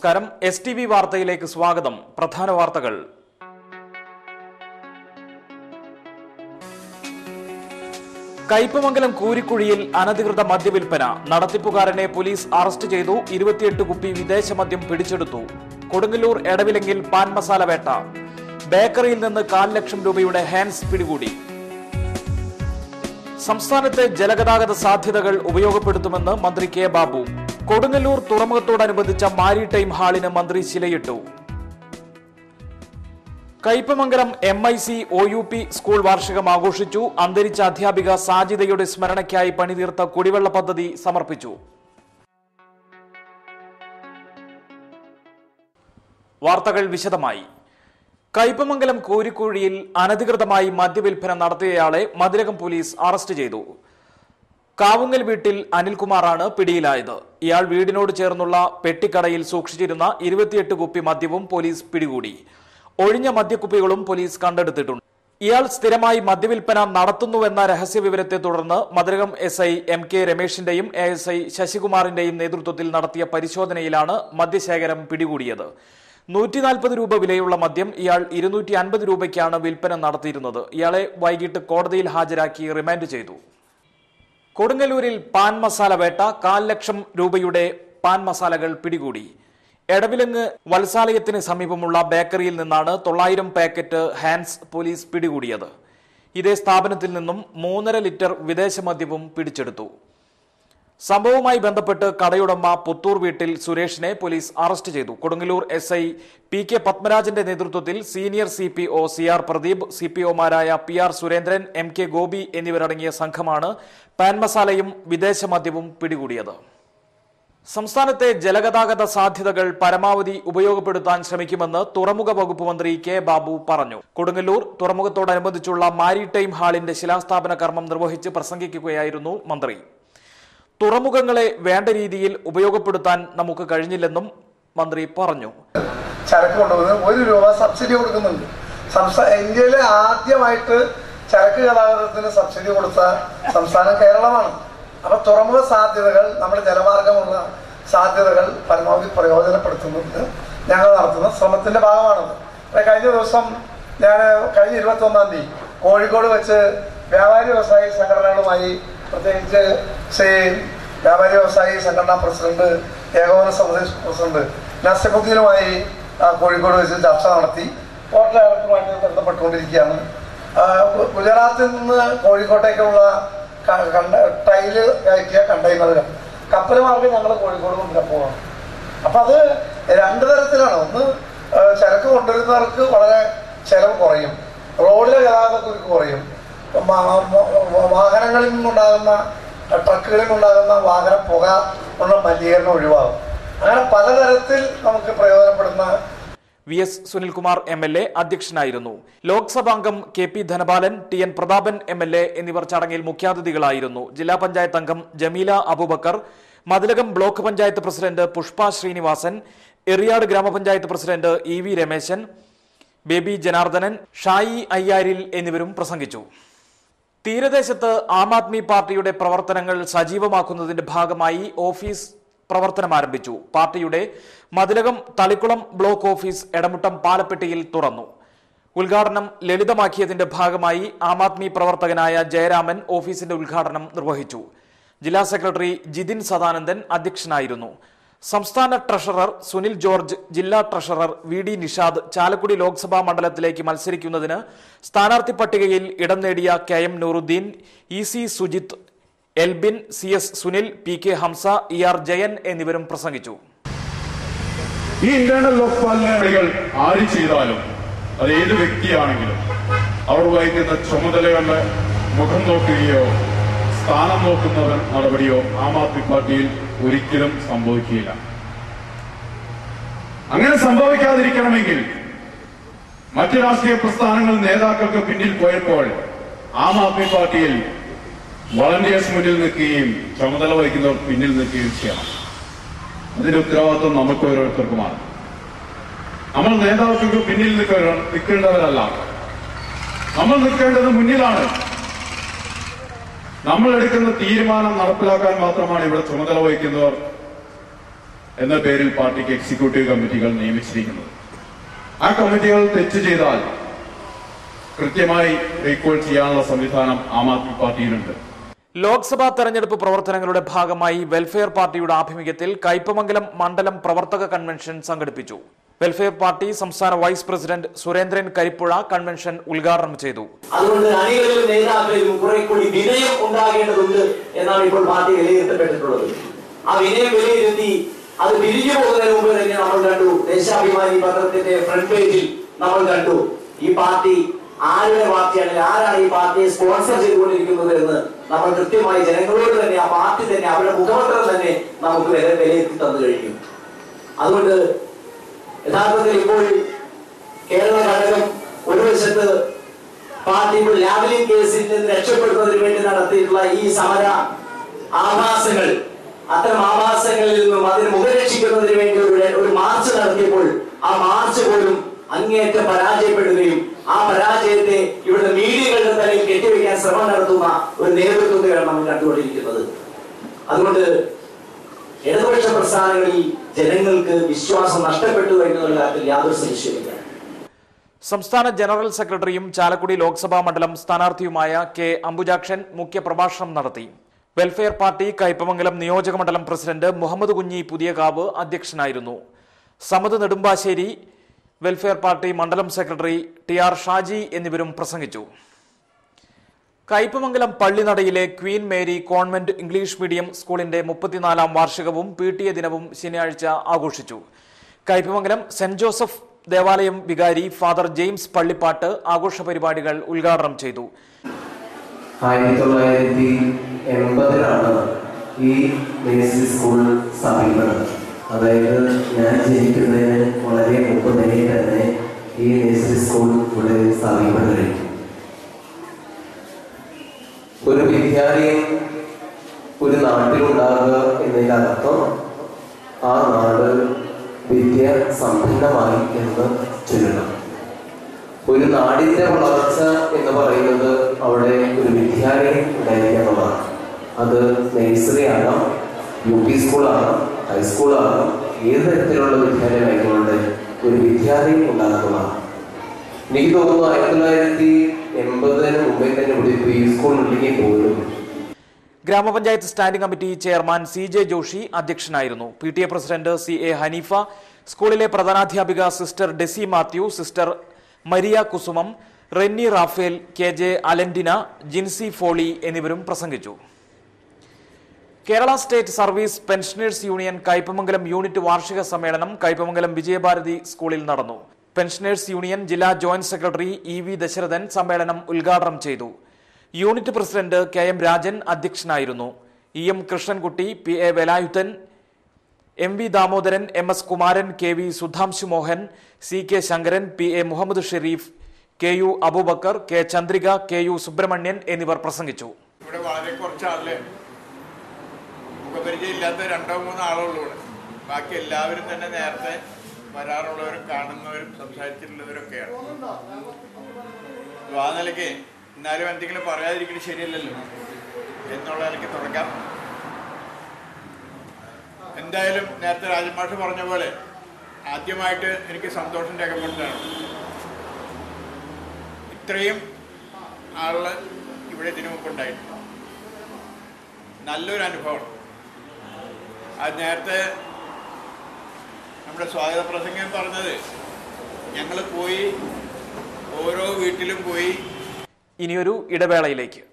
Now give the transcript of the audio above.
നമസ്കാരം S T V വാർത്തയിലേക്ക് സ്വാഗതം പ്രധാന വാർത്തകൾ കയ്പമംഗലം കൂരിക്കുഴിയിൽ അനധികൃത മദ്യവിൽപ്പന നടത്തിപ്പുകാരനെ പോലീസ് അറസ്റ്റ് ചെയ്തു ഇരുപത്തിയെട്ട് കുപ്പി വിദേശ മദ്യം പിടിച്ചെടുത്തു കൊടുങ്ങല്ലൂർ എടവിലെങ്കിൽ പാൻ മസാല വേട്ട ബേക്കറിയിൽ നിന്ന് കാൽ ലക്ഷം രൂപയുടെ ഹാൻഡ്സ് പിടികൂടി സംസ്ഥാനത്തെ ജലഗതാഗത സാധ്യതകൾ ഉപയോഗപ്പെടുത്തുമെന്ന് മന്ത്രി കെ ബാബു കൊടുങ്ങല്ലൂർ തുറമുഖത്തോടനുബന്ധിച്ച മാരിടൈം ഹാളിന് മന്ത്രി ശിലയിട്ടു Kaipamangalam M I C O U P school വാർഷികം ആഘോഷിച്ചു അന്തരിച്ച അധ്യാപിക സാജിദയുടെ സ്മരണയ്ക്കായി പണിതീർത്ത കുടിവെള്ള പദ്ധതി സമർപ്പിച്ചു വാർത്തകൾ വിശദമായി കയ്പമംഗലം കോരിക്കുഴിയിൽ അനധികൃതമായി മദ്യവിൽപ്പന നടത്തിയയാളെ മതിലകം പോലീസ് അറസ്റ്റ് ചെയ്തു കാവുങ്ങൽ വീട്ടിൽ അനിൽകുമാറാണ് പിടിയിലായത് ഇയാൾ വീടിനോട് ചേർന്നുള്ള പെട്ടിക്കടയിൽ സൂക്ഷിച്ചിരുന്ന ഇരുപത്തിയെട്ട് കുപ്പി മദ്യവും പോലീസ് പിടികൂടി ഒഴിഞ്ഞ മദ്യക്കുപ്പികളും പോലീസ് കണ്ടെടുത്തിട്ടുണ്ട് ഇയാൾ സ്ഥിരമായി മദ്യവിൽപ്പന നടത്തുന്നുവെന്ന രഹസ്യ വിവരത്തെ തുടർന്ന് Mathilakam S I M K രമേശിന്റെയും എ എസ് ഐ ശശികുമാറിന്റെയും നേതൃത്വത്തിൽ നടത്തിയ പരിശോധനയിലാണ് മദ്യശേഖരം പിടികൂടിയത് നൂറ്റി നാൽപ്പത് രൂപ വിലയുള്ള മദ്യം ഇയാൾ ഇരുന്നൂറ്റി അൻപത് രൂപയ്ക്കാണ് വിൽപ്പന നടത്തിയിരുന്നത് ഇയാളെ വൈകിട്ട് കോടതിയിൽ ഹാജരാക്കി റിമാൻഡ് ചെയ്തു കൊടുങ്ങല്ലൂരിൽ പാൻ മസാല വേട്ട കാൽ ലക്ഷം രൂപയുടെ പാൻ മസാലകൾ പിടികൂടി എടവിലങ്ങ് വത്സാലയത്തിന് സമീപമുള്ള ബേക്കറിയിൽ നിന്നാണ് തൊള്ളായിരം പാക്കറ്റ് ഹാൻഡ്സ് പോലീസ് പിടികൂടിയത് ഇതേ സ്ഥാപനത്തിൽ നിന്നും മൂന്നര ലിറ്റർ വിദേശ മദ്യവും പിടിച്ചെടുത്തു സംഭവവുമായി ബന്ധപ്പെട്ട് കടയുടമ പുത്തൂർ വീട്ടിൽ സുരേഷിനെ പോലീസ് അറസ്റ്റ് ചെയ്തു Kodungallur S I P K പത്മരാജന്റെ നേതൃത്വത്തിൽ senior C P O C R Pradeep C P ഒമാരായ P R Surendran M K Gopi എന്നിവരടങ്ങിയ സംഘമാണ് പാൻ മസാലയും വിദേശ മദ്യവും പിടികൂടിയത് സംസ്ഥാനത്തെ ജലഗതാഗത സാധ്യതകൾ പരമാവധി ഉപയോഗപ്പെടുത്താൻ ശ്രമിക്കുമെന്ന് തുറമുഖ വകുപ്പ് മന്ത്രി കെ ബാബു പറഞ്ഞു കൊടുങ്ങല്ലൂർ തുറമുഖത്തോടനുബന്ധിച്ചുള്ള മാരിടൈം ഹാളിന്റെ ശിലാസ്ഥാപന കർമ്മം നിർവഹിച്ച് പ്രസംഗിക്കുകയായിരുന്നു മന്ത്രി തുറമുഖങ്ങളെ വേണ്ട രീതിയിൽ ഉപയോഗപ്പെടുത്താൻ നമുക്ക് കഴിഞ്ഞില്ലെന്നും മന്ത്രി പറഞ്ഞു ചരക്ക് കൊണ്ടുപോകുന്നത് ഒരു രൂപ സബ്സിഡി കൊടുക്കുന്നുണ്ട് സംസ്ഥാന ഇന്ത്യയിലെ ആദ്യമായിട്ട് ചരക്ക് ഗതാഗതത്തിന് സബ്സിഡി കൊടുത്ത സംസ്ഥാനം കേരളമാണ് അപ്പൊ തുറമുഖ സാധ്യതകൾ നമ്മുടെ ജലമാർഗമുള്ള സാധ്യതകൾ പരമാവധി പ്രയോജനപ്പെടുത്തുന്നത് ഞങ്ങൾ നടത്തുന്ന ശ്രമത്തിന്റെ ഭാഗമാണത് അപ്പൊ കഴിഞ്ഞ ദിവസം ഞാൻ കഴിഞ്ഞ ഇരുപത്തി ഒന്നാം തീയതി കോഴിക്കോട് വെച്ച് വ്യാപാരി വ്യവസായി സംഘടനകളുമായി പ്രത്യേകിച്ച് ശ്രീ വ്യാപാരി വ്യവസായി സംഘടനാ പ്രസിഡന്റ് ഏകോപന സമിതി പ്രസിഡന്റ് നസീമുദ്ദീനുമായി ആ, കോഴിക്കോട് വെച്ച് ചർച്ച നടത്തി പോർട്ട് ഡയറക്ടറുമായിട്ട് ബന്ധപ്പെട്ടുകൊണ്ടിരിക്കുകയാണ് ആ, ഗു- ഗുജറാത്തിൽ നിന്ന് കോഴിക്കോട്ടേക്കുള്ള ക- കണ്ട ടൈല് കയറ്റിയ കണ്ടെയ്നറുകൾ കപ്പൽ മാർഗം ഞങ്ങൾ കോഴിക്കോട് കൊണ്ടുവരാൻ പോവാണ് അപ്പൊ അത് രണ്ട് തരത്തിലാണ് ഒന്ന് ആ, ചരക്ക് കൊണ്ടുവരുന്നവർക്ക് വളരെ ചെലവ് കുറയും റോഡിലെ ഗതാഗതക്കുരുക്ക് കുറയും മാ- മ- വാഹനങ്ങളിൽ നിന്നുണ്ടാകുന്ന ട്രക്കുകളിൽ നിന്നുണ്ടാകുന്ന വാഹന പുക ഉള്ള മലിനീകരണം ഒഴിവാകും അങ്ങനെ പലതരത്തിൽ നമുക്ക് പ്രയോജനപ്പെടുന്ന V S Sunilkumar M L A അധ്യക്ഷനായിരുന്നു ലോക്സഭാംഗം K P Dhanapalan T N Prathapan M L A എന്നിവർ ചടങ്ങിൽ മുഖ്യാതിഥികളായിരുന്നു ജില്ലാ പഞ്ചായത്ത് അംഗം ജമീല അബൂബക്കർ മതിലകം ബ്ലോക്ക് പഞ്ചായത്ത് പ്രസിഡന്റ് പുഷ്പ ശ്രീനിവാസൻ എറിയാട് ഗ്രാമപഞ്ചായത്ത് president E V Rameshan Baby Janardhanan Shayi Ayyaril എന്നിവരും പ്രസംഗിച്ചു തീരദേശത്ത് ആം ആദ്മി പാർട്ടിയുടെ പ്രവർത്തനങ്ങൾ സജീവമാക്കുന്നതിന്റെ ഭാഗമായി ഓഫീസ് പ്രവർത്തനം ആരംഭിച്ചു പാർട്ടിയുടെ മതിലകം തളിക്കുളം ബ്ലോക്ക് ഓഫീസ് എടമുട്ടം പാലപ്പെട്ടിയിൽ തുറന്നു ഉദ്ഘാടനം ലളിതമാക്കിയതിന്റെ ഭാഗമായി ആം ആദ്മി പ്രവർത്തകനായ ജയരാമൻ ഓഫീസിന്റെ ഉദ്ഘാടനം നിർവഹിച്ചു ജില്ലാ സെക്രട്ടറി ജിതിൻ സദാനന്ദൻ അധ്യക്ഷനായിരുന്നു സംസ്ഥാന ട്രഷറർ സുനിൽ ജോർജ് ജില്ലാ treasurer V D Nishad Chalakudy Lok Sabha മണ്ഡലത്തിലേക്ക് മത്സരിക്കുന്നതിന് സ്ഥാനാർത്ഥി പട്ടികയിൽ ഇടം നേടിയ K M Nooruddin E C Sujith Elbin C S Sunil P K Hamsa E R Jayan എന്നിവരും പ്രസംഗിച്ചു ഈ ഇന്റേണൽ ലോക്പാലികൾ ആര് ചെയ്താലും അത് ഏത് വ്യക്തിയാണെങ്കിലും അവർ വഹിക്കുന്ന ചുമതലകളുടെ മുഖം നോക്കുകയോ സ്ഥാനം നോക്കുന്ന നടപടിയോ ആം ആദ്മി പാർട്ടിയിൽ ഒരിക്കലും സംഭവിക്കുകയില്ല അങ്ങനെ സംഭവിക്കാതിരിക്കണമെങ്കിൽ മറ്റ് രാഷ്ട്രീയ പ്രസ്ഥാനങ്ങൾ നേതാക്കൾക്ക് പിന്നിൽ പോയപ്പോൾ ആം ആദ്മി പാർട്ടിയിൽ വളണ്ടിയേഴ്സ് മുന്നിൽ നിൽക്കുകയും ചുമതല വഹിക്കുന്നവർ പിന്നിൽ നിൽക്കുകയും ചെയ്യണം അതിന്റെ ഉത്തരവാദിത്വം നമുക്ക് ഓരോരുത്തർക്കുമാണ് നമ്മൾ നേതാക്കൾക്ക് പിന്നിൽ നിൽക്കുക നിൽക്കേണ്ടവരല്ല നമ്മൾ നിൽക്കേണ്ടത് മുന്നിലാണ് നമ്മൾ എടുക്കുന്ന തീരുമാനം നടപ്പിലാക്കാൻ മാത്രമാണ് ഇവിടെ ചുമതല വഹിക്കുന്നവർ എന്ന പേരിൽ പാർട്ടിക്ക് എക്സിക്യൂട്ടീവ് കമ്മിറ്റികൾ നിയമിച്ചിരിക്കുന്നത് ആ കമ്മിറ്റികൾ തെറ്റ് ചെയ്താൽ കൃത്യമായി റീകോൾ ചെയ്യാനുള്ള സംവിധാനം ആം ആദ്മി പാർട്ടിയിലുണ്ട് ലോക്സഭാ തെരഞ്ഞെടുപ്പ് പ്രവർത്തനങ്ങളുടെ ഭാഗമായി വെൽഫെയർ പാർട്ടിയുടെ ആഭിമുഖ്യത്തിൽ കയ്പമംഗലം മണ്ഡലം പ്രവർത്തക കൺവെൻഷൻ സംഘടിപ്പിച്ചു വെൽഫെയർ പാർട്ടി സംസ്ഥാന vice president Surendran Karippuzha convention ഉദ്ഘാടനം ചെയ്തു അതുകൊണ്ട് അണികളിലും നേതാക്കളിലും കുറെ കൂടി വിനയം ഉണ്ടാകേണ്ടതുണ്ട് എന്നാണ് ഇപ്പോൾ പാർട്ടി വിലയിരുത്തപ്പെട്ടിട്ടുള്ളത് ആ വിനയം വിലയിരുത്തി അത് പിരിഞ്ഞു പോകുന്നതിന് മുമ്പ് തന്നെ നമ്മൾ കണ്ടു ദേശാഭിമാനി പത്രത്തിന്റെ ഫ്രണ്ട് പേജിൽ നമ്മൾ കണ്ടു ഈ പാർട്ടി ആരുടെ പാർട്ടിയാണ് ആരാണ് ഈ പാർട്ടിയെ സ്പോൺസർ ചെയ്തുകൊണ്ടിരിക്കുന്നത് എന്ന് നമ്മൾ കൃത്യമായി ജനങ്ങളോട് തന്നെ ആ പാർട്ടി തന്നെ അവരുടെ മുഖപത്രം തന്നെ നമുക്ക് വില വിലയിരുത്തി തന്നു കഴിഞ്ഞു അതുകൊണ്ട് യഥാർത്ഥത്തിൽ ഇപ്പോൾ കേരള ഘടകം ഒരു വശത്ത് പാർട്ടി ഇപ്പോൾ ലാവലിംഗ് കേസിൽ നിന്ന് രക്ഷപ്പെടുന്നതിന് വേണ്ടി നടത്തിയിട്ടുള്ള ഈ സമര ആഭാസങ്ങൾ അത്തരം ആഭാസങ്ങളിൽ നിന്നും അതിന് മുഖരക്ഷിക്കുന്നതിന് വേണ്ടി ഒരു ഒരു മാർച്ച് നടത്തിയപ്പോൾ ആ മാർച്ച് പോലും അങ്ങേയറ്റം പരാജയപ്പെടുകയും ആ പരാജയത്തെ ഇവിടുത്തെ മീഡിയകളുടെ തലയിൽ കെട്ടിവെക്കാൻ ശ്രമം നടത്തുന്ന ഒരു നേതൃത്വത്തെയാണ് നമ്മൾ കണ്ടുകൊണ്ടിരിക്കുന്നത് അതുകൊണ്ട് ഇടതുപക്ഷ പ്രസ്ഥാനങ്ങളിൽ ജനങ്ങൾക്ക് വിശ്വാസം നഷ്ടപ്പെട്ടു എന്നുള്ള കാര്യത്തിൽ യാതൊരു സംശയമില്ല സംസ്ഥാന ജനറൽ സെക്രട്ടറിയും ചാലക്കുടി ലോക്സഭാ മണ്ഡലം സ്ഥാനാർത്ഥിയുമായ കെ അംബുജാക്ഷൻ മുഖ്യപ്രഭാഷണം നടത്തി വെൽഫെയർ പാർട്ടി കയ്പമംഗലം നിയോജക മണ്ഡലം പ്രസിഡന്റ് മുഹമ്മദ് കുഞ്ഞി പുതിയകാവ് അധ്യക്ഷനായിരുന്നു സമത് നെടുമ്പാശ്ശേരി വെൽഫെയർ പാർട്ടി മണ്ഡലം സെക്രട്ടറി ടി ആർ ഷാജി എന്നിവരും പ്രസംഗിച്ചു കയ്പമംഗലം പള്ളിനടയിലെ Queen Mary convent English medium സ്കൂളിന്റെ മുപ്പത്തിനാലാം വാർഷികവും പി ടി എ ദിനവും ശനിയാഴ്ച ആഘോഷിച്ചു കയ്പമംഗലം സെന്റ് ജോസഫ് ദേവാലയം വികാരി ഫാദർ ജെയിംസ് പള്ളിപ്പാട്ട് ആഘോഷ പരിപാടികൾ ഉദ്ഘാടനം ചെയ്തു ആയിരത്തി തൊള്ളായിരത്തി എൺപതിലാണ് ഈ നേഴ്സറി സ്കൂൾ സ്ഥാപിക്കുന്നത് അതായത് ഞാൻ ജനിക്കുന്നതിന് വളരെ മുമ്പ് തന്നെ തന്നെ ഈ നേഴ്സറി സ്കൂൾ ഇവിടെ സ്ഥാപിക്കാൻ കഴിഞ്ഞു ഒരു വിദ്യാലയം ഒരു നാട്ടിലുണ്ടാകുക എന്നതിന്റെ അർത്ഥം ആ നാട് വിദ്യ സമ്പന്നമായി എന്ന് ചൊല്ലണം ഒരു നാടിന്റെ വളർച്ച എന്ന് പറയുന്നത് അവിടെ ഒരു വിദ്യാലയം ഉണ്ടായിരിക്കുക എന്നുള്ളതാണ് അത് നഴ്സറി ആകാം യു പി സ്കൂളാകാം ഹൈസ്കൂളാകാം ഏത് തരത്തിലുള്ള വിദ്യാലയം ആയിക്കോട്ടെ ഒരു വിദ്യാലയം ഉണ്ടാകുന്നതാണ് എനിക്ക് തോന്നുന്നു ആയിരത്തി തൊള്ളായിരത്തി എൺപതിന് മുമ്പേ തന്നെ ഇവിടെ ഇപ്പോൾ ഈ സ്കൂൾ ഉണ്ടെങ്കിൽ പോലും ഗ്രാമപഞ്ചായത്ത് standing committee chairman C J Joshi അധ്യക്ഷനായിരുന്നു P T A president C A Haneefa സ്കൂളിലെ പ്രധാനാധ്യാപിക sister Daisy Mathew sister Maria Kusumam Renny Raphael K J Alantina Jincy Foly എന്നിവരും പ്രസംഗിച്ചു Kerala state service pensioners union Kaipamangalam unit വാർഷിക സമ്മേളനം കയ്പമംഗലം വിജയഭാരതി സ്കൂളിൽ നടന്നു പെൻഷനേഴ്സ് യൂണിയൻ ജില്ലാ joint secretary E V Dasharathan സമ്മേളനം ഉദ്ഘാടനം ചെയ്തു unit president K M Rajan അധ്യക്ഷനായിരുന്നു E M Krishnankutty P A Velayudhan M V Damodaran M S Kumaran K V Sudhamshu Mohan C K Shankaran P A Muhammad Sherif K U Abubakar K Chandrika K U Subramanian എന്നിവർ പ്രസംഗിച്ചു ഇവിടെ വളരെ കുറച്ച് ആളെ മുഖപരിചയം ഇല്ലാത്ത രണ്ടോ മൂന്നോ ആളുള്ളൂ ഇവിടെ ബാക്കി എല്ലാവരും തന്നെ നേരത്തെ വരാറുള്ളവരും കാണുന്നവരും സംസാരിച്ചിട്ടുള്ളവരൊക്കെയാണ് അപ്പൊ ആ നിലയ്ക്ക് എന്നാലും എന്തെങ്കിലും പറയാതിരിക്കുന്നത് ശരിയല്ലല്ലോ എന്നുള്ള നിലയ്ക്ക് തുടങ്ങാം എന്തായാലും നേരത്തെ രാജമാഷ് പറഞ്ഞ പോലെ ആദ്യമായിട്ട് എനിക്ക് സന്തോഷം രേഖപ്പെടുത്താണ് ഇത്രയും ആള് ഇവിടെ ഇതിനു മുമ്പുണ്ടായിട്ടുണ്ട് നല്ലൊരു അനുഭവം അത് നേരത്തെ നമ്മുടെ സ്വാഗത പ്രസംഗം പറഞ്ഞത് ഞങ്ങൾ പോയി ഓരോ വീട്ടിലും പോയി ഇനിയൊരു ഇടവേളയിലേക്ക്